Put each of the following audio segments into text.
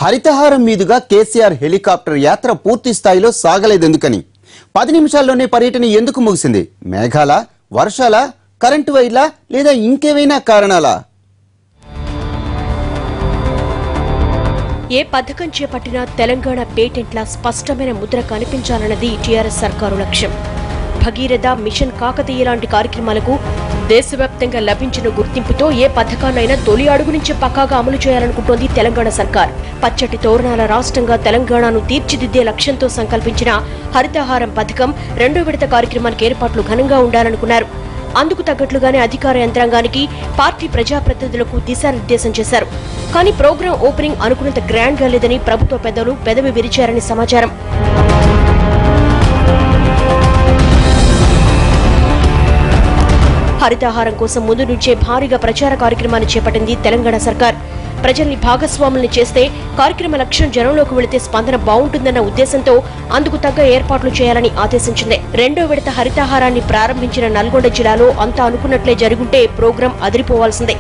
హరితహారం మీదుగా కేసీఆర్ హెలికాప్టర్ యాత్ర పూర్తి స్థాయిలో సాగలేదెందుకని పది నిమిషాల్లోనే పర్యటన ఎందుకు ముగిసింది మేఘాల వర్షాల కరెంటు వైర్లా లేదా ఇంకేవైనా కారణాలా ఏ పథకం చేపట్టినా తెలంగాణ పేటెంట్ల స్పష్టమైన ముద్ర కనిపించాలన్నది టీఆర్ఎస్ సర్కారు లక్ష్యం భగీరథ మిషన్ కాకతీయ లాంటి కార్యక్రమాలకు దేశవ్యాప్తంగా లభించిన గుర్తింపుతో ఏ పథకాన్నైనా తొలి అడుగు నుంచి పక్కాగా అమలు చేయాలనుకుంటోంది తెలంగాణ సర్కార్ పచ్చటి తోరణాల రాష్ట్రంగా తెలంగాణను తీర్చిదిద్దే లక్ష్యంతో సంకల్పించిన హరితహారం పథకం రెండో విడత కార్యక్రమానికి ఏర్పాట్లు ఘనంగా ఉండాలనుకున్నారు అందుకు తగ్గట్లుగానే అధికార యంత్రాంగానికి పార్టీ ప్రజాప్రతినిధులకు దిశానిర్దేశం చేశారు కానీ ప్రోగ్రాం ఓపెనింగ్ అనుకున్నంత గ్రాండ్ గా లేదని ప్రభుత్వ పెద్దలు పెదవి విరిచారని సమాచారం హరితహారం కోసం ముందు నుంచే భారీగా ప్రచార కార్యక్రమాన్ని చేపట్టింది తెలంగాణ సర్కార్ ప్రజల్ని భాగస్వాముల్ని చేస్తే కార్యక్రమ లక్ష్యం జనంలోకి వెళితే స్పందన బాగుంటుందన్న ఉద్దేశంతో అందుకు తగ్గ ఏర్పాట్లు చేయాలని ఆదేశించింది రెండో విడత హరితహారాన్ని ప్రారంభించిన నల్గొండ జిల్లాలో అంతా అనుకున్నట్లే జరుగుంటే ప్రోగ్రాం అదిరిపోవాల్సిందే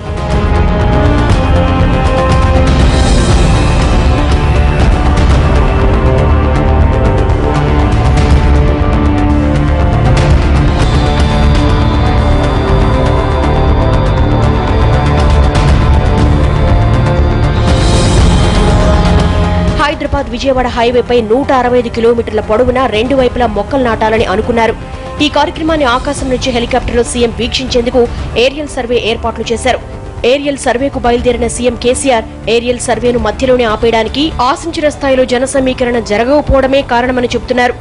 హైదరాబాద్ విజయవాడ హైవేపై నూట అరవై ఐదు కిలోమీటర్ల పొడవున రెండు వైపులా మొక్కలు నాటాలని అనుకున్నారు ఈ కార్యక్రమాన్ని ఆకాశం నుంచి హెలికాప్టర్లో సీఎం వీక్షించేందుకు ఏరియల్ సర్వే ఏర్పాట్లు చేశారు ఏరియల్ సర్వేకు బయలుదేరిన సీఎం కేసీఆర్ ఏరియల్ సర్వేను మధ్యలోనే ఆపేయడానికి ఆశించిన స్థాయిలో జన సమీకరణ జరగకపోవడమే కారణమని చెబుతున్నారు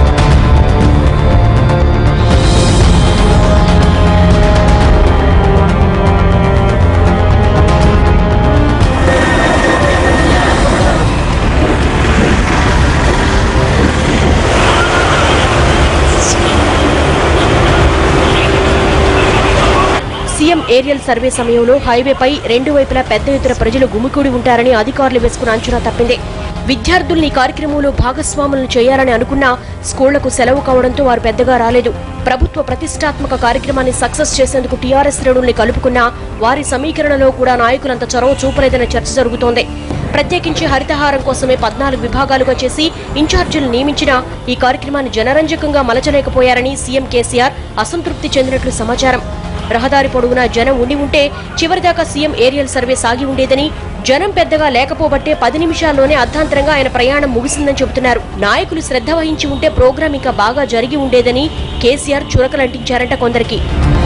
సీఎం ఏరియల్ సర్వే సమయంలో హైవేపై రెండు వైపులా పెద్ద ఎత్తున ప్రజలు గుమికూడి ఉంటారని అధికారులు వేసుకున్న అంచనా తప్పింది విద్యార్థుల్ని ఈ కార్యక్రమంలో భాగస్వాములను చేయాలని అనుకున్నా స్కూళ్లకు సెలవు కావడంతో వారు పెద్దగా రాలేదు ప్రభుత్వ ప్రతిష్టాత్మక కార్యక్రమాన్ని సక్సెస్ చేసేందుకు టీఆర్ఎస్ శ్రేణుల్ని కలుపుకున్నా వారి సమీకరణలో కూడా నాయకులంత చొరవ చూపలేదన్న చర్చ జరుగుతోంది ప్రత్యేకించి హరితహారం కోసమే పద్నాలుగు విభాగాలుగా చేసి ఇన్ఛార్జీలు నియమించినా ఈ కార్యక్రమాన్ని జనరంజకంగా మలచలేకపోయారని సీఎం కేసీఆర్ అసంతృప్తి చెందినట్లు సమాచారం రహదారి పొడవునా జనం ఉండి ఉంటే చివరిదాకా సీఎం ఏరియల్ సర్వే సాగి ఉండేదని జనం పెద్దగా లేకపోబట్టే పది నిమిషాల్లోనే అర్ధాంతరంగా ఆయన ప్రయాణం ముగిసిందని చెబుతున్నారు నాయకులు శ్రద్ధ వహించి ఉంటే ప్రోగ్రాం ఇంకా బాగా జరిగి ఉండేదని కేసీఆర్ చురకలంటించారంట కొందరికి